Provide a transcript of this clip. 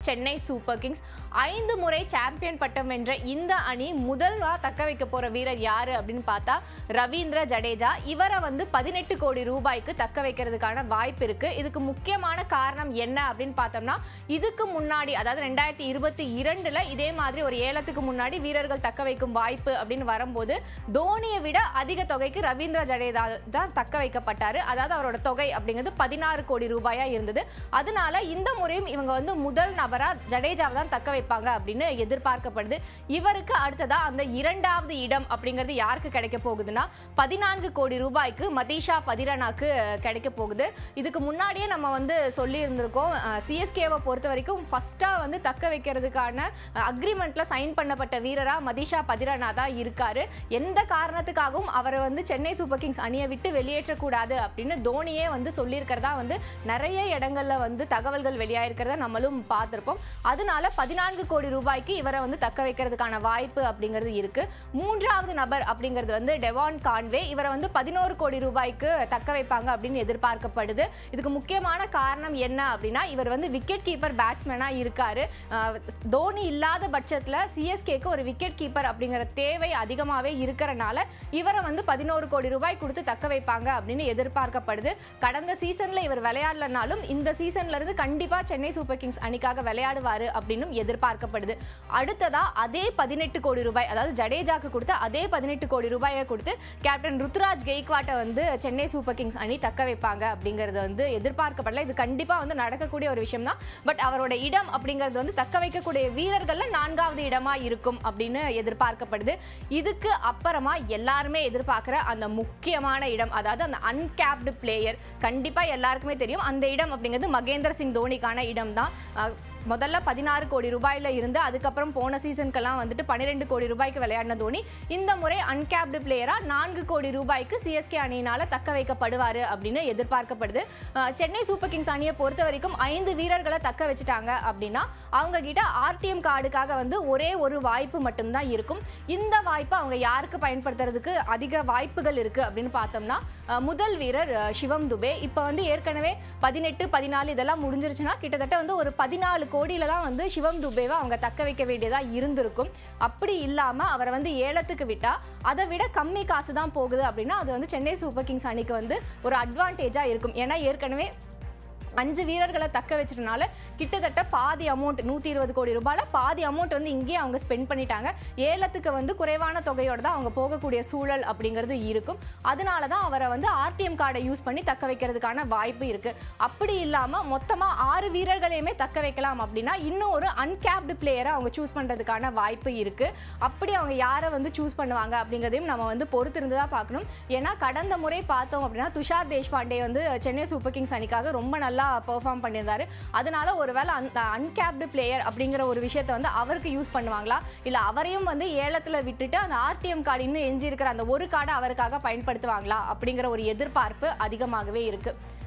Chennai super Kings ஐந்து முறை champion பட்டம் வென்ற இந்த அணி முதல்வா தக்க வைக்க போற வீரர் யாரு அப்படின்னு பார்த்தா ரவீந்திர ஜடேஜா இவரை வந்து பதினெட்டு கோடி ரூபாய்க்கு தக்க வைக்கிறதுக்கான வாய்ப்பு இருக்கு இதுக்கு முக்கியமான காரணம் என்ன அப்படின்னு பார்த்தோம்னா இதுக்கு முன்னாடி அதாவது ரெண்டாயிரத்தி இருபத்தி இரண்டுல இதே மாதிரி ஒரு ஏலத்துக்கு முன்னாடி வீரர்கள் தக்க வைக்கும் வாய்ப்பு அப்படின்னு வரும்போது தோனியை விட அதிக தொகைக்கு ரவீந்திர ஜடேஜா தான் தக்க வைக்கப்பட்டாரு அதாவது அவரோட தொகை அப்படிங்கிறது பதினாறு கோடி ரூபாயா இருந்தது அதனால இந்த முறையும் இவங்க வந்து முதல் நபரா ஜடேஜாவை தான் தக்க வைப்பாங்க அப்படின்னு எதிர்பார்க்கப்படுது இவருக்கு அடுத்ததா அந்த இரண்டாவது இடம் அப்படிங்கிறது யாருக்கு கிடைக்க போகுதுன்னா பதினான்கு கோடி ரூபாய்க்கு மதீஷா பதிரனாக்கு கிடைக்க போகுது இதுக்கு முன்னாடியே நம்ம வந்து சொல்லி இருந்திருக்கோம் சிஎஸ்கேவை பொறுத்த வரைக்கும் ஃபர்ஸ்டா வந்து தக்க வைக்கிறதுக்கான அக்ரிமெண்ட்ல சைன் பண்ணப்பட்ட வீரரா மதீஷா பதிரனா தான் இருக்காரு எந்த காரணத்துக்காகவும் அவரை வந்து சென்னை சூப்பர் கிங்ஸ் அணியை விட்டு வெளியேற்றக்கூடாது அப்படின்னு தோனியே வந்து சொல்லியிருக்கிறதா வந்து நிறைய இடங்கள்ல வந்து தகவல்கள் வெளியாயிருக்கிறத நம்மளும் பார்த்திருப்போம் அதனால பதினான்கு கோடி ரூபாய்க்கு இவரை வந்து தக்க வைக்கிறதுக்கான வாய்ப்பு அப்படிங்கிறது இருக்கு மூன்றாவது நபர் அப்படிங்கிறது வந்து டெவான் கான்வே இவரை வந்து பதினோரு கோடி ரூபாய்க்கு தக்க வைப்பாங்க அப்படின்னு எதிர்பார்க்கப்படுது இதுக்கு முக்கியமான காரணம் என்ன அப்படின்னா இவர் வந்து விக்கெட் கீப்பர் பேட்ஸ்மேனா இருக்காரு அஹ் தோனி இல்லாத பட்சத்துல சிஎஸ்கேக்கு ஒரு விக்கெட் கீப்பர் அப்படிங்கிற தேவை அதிகமாகவே இருக்கிறனால இவரை வந்து பதினோரு கோடி ரூபாய் கொடுத்து தக்க வைப்பாங்க அப்படின்னு எதிர்பார்க்கப்படுது கடந்த சீசன்ல இவர் விளையாடலனாலும் இந்த சீசன்ல இருந்து கண்டிப்பா சென்னை சூப்பர் கிங்ஸ் அணிக்காக விளையாடுவாரு அப்படின்னும் எதிர்பார்க்கப்படுது அடுத்ததா அதே பதினெட்டு கோடி ரூபாய் அதாவது ஜடேஜாக்கு கொடுத்த அதே பதினெட்டு கோடி ரூபாயை கொடுத்து கேப்டன் ருத்துராஜ் கெய்க்வாட்டை வந்து சென்னை சூப்பர் கிங்ஸ் அணி தக்க வைப்பாங்க அப்படிங்கிறது வந்து எதிர்பார்க்கப்படல இது கண்டிப்பா வந்து நடக்கக்கூடிய ஒரு விஷயம் தான் பட் அவரோட இடம் அப்படிங்கிறது வந்து தக்க வைக்கக்கூடிய வீரர்கள்ல நான்காவது இடமா இருக்கும் அப்படின்னு எதிர்பார்க்கப்படுது இதுக்கு அப்புறமா எல்லாருமே எதிர்பார்க்குற அந்த முக்கியமான இடம் அதாவது அந்த அன்கேப்டு பிளேயர் கண்டிப்பா எல்லாருக்குமே தெரியும் அந்த இடம் அப்படிங்கிறது மகேந்திர சிங் தோனிக்கான இடம் தான் முதல்ல பதினாறு கோடி ரூபாயில இருந்து அதுக்கப்புறம் போன சீசனுக்கெல்லாம் வந்துட்டு பன்னிரெண்டு கோடி ரூபாய்க்கு விளையாடின தோனி இந்த முறை அன்கேப்டு பிளேயரா நான்கு கோடி ரூபாய்க்கு சிஎஸ்கே அணியினால தக்க வைக்கப்படுவாரு அப்படின்னு எதிர்பார்க்கப்படுது அஹ் சென்னை சூப்பர் கிங்ஸ் அணியை பொறுத்த வரைக்கும் ஐந்து வீரர்களை தக்க வச்சுட்டாங்க அப்படின்னா அவங்க கிட்ட ஆர்டிஎம் கார்டுக்காக வந்து ஒரே ஒரு வாய்ப்பு மட்டும்தான் இருக்கும் இந்த வாய்ப்பை அவங்க யாருக்கு பயன்படுத்துறதுக்கு அதிக வாய்ப்புகள் இருக்கு அப்படின்னு பார்த்தோம்னா அஹ் முதல் வீரர் அஹ் சிவம் துபே இப்போ வந்து ஏற்கனவே பதினெட்டு பதினாலு இதெல்லாம் முடிஞ்சிருச்சுன்னா கிட்டத்தட்ட வந்து ஒரு பதினாலு கோடியில தான் வந்து சிவம் துபேவை அவங்க தக்க வைக்க வேண்டியதா இருந்திருக்கும் அப்படி இல்லாம அவரை வந்து ஏலத்துக்கு விட்டா அதை விட கம்மி காசு தான் போகுது அப்படின்னா அது வந்து சென்னை சூப்பர் கிங்ஸ் அணிக்கு வந்து ஒரு அட்வான்டேஜா இருக்கும் ஏன்னா ஏற்கனவே அஞ்சு வீரர்களை தக்க வச்சதுனால கிட்டத்தட்ட பாதி அமௌண்ட் நூற்றி இருபது கோடி ரூபாயில் பாதி அமௌண்ட் வந்து இங்கேயே அவங்க ஸ்பெண்ட் பண்ணிட்டாங்க ஏலத்துக்கு வந்து குறைவான தொகையோட தான் அவங்க போகக்கூடிய சூழல் அப்படிங்கிறது இருக்கும் அதனால தான் அவரை வந்து ஆர்டிஎம் கார்டை யூஸ் பண்ணி தக்க வைக்கிறதுக்கான வாய்ப்பு இருக்கு அப்படி இல்லாமல் மொத்தமாக ஆறு வீரர்களையுமே தக்க வைக்கலாம் அப்படின்னா இன்னும் ஒரு அன்கேப்டு பிளேயரை அவங்க சூஸ் பண்ணுறதுக்கான வாய்ப்பு இருக்கு அப்படி அவங்க யாரை வந்து சூஸ் பண்ணுவாங்க அப்படிங்கிறதையும் நம்ம வந்து பொறுத்திருந்து தான் பார்க்கணும் ஏன்னா கடந்த முறை பார்த்தோம் அப்படின்னா துஷார் தேஷ்பாண்டே வந்து சென்னை சூப்பர் கிங்ஸ் அணிக்காக ரொம்ப நல்லா பெர்ஃபார்ம் பண்ணியிருந்தாரு அதனால ஒருவேளை அந்த அன்கேப்டு பிளேயர் அப்படிங்கிற ஒரு விஷயத்தை வந்து அவருக்கு யூஸ் பண்ணுவாங்களா இல்லை அவரையும் வந்து ஏலத்தில் விட்டுட்டு அந்த ஆர்டிஎம் கார்டு இன்னும் எஞ்சி இருக்கிற அந்த ஒரு கார்டை அவருக்காக பயன்படுத்துவாங்களா அப்படிங்கிற ஒரு எதிர்பார்ப்பு அதிகமாகவே இருக்கு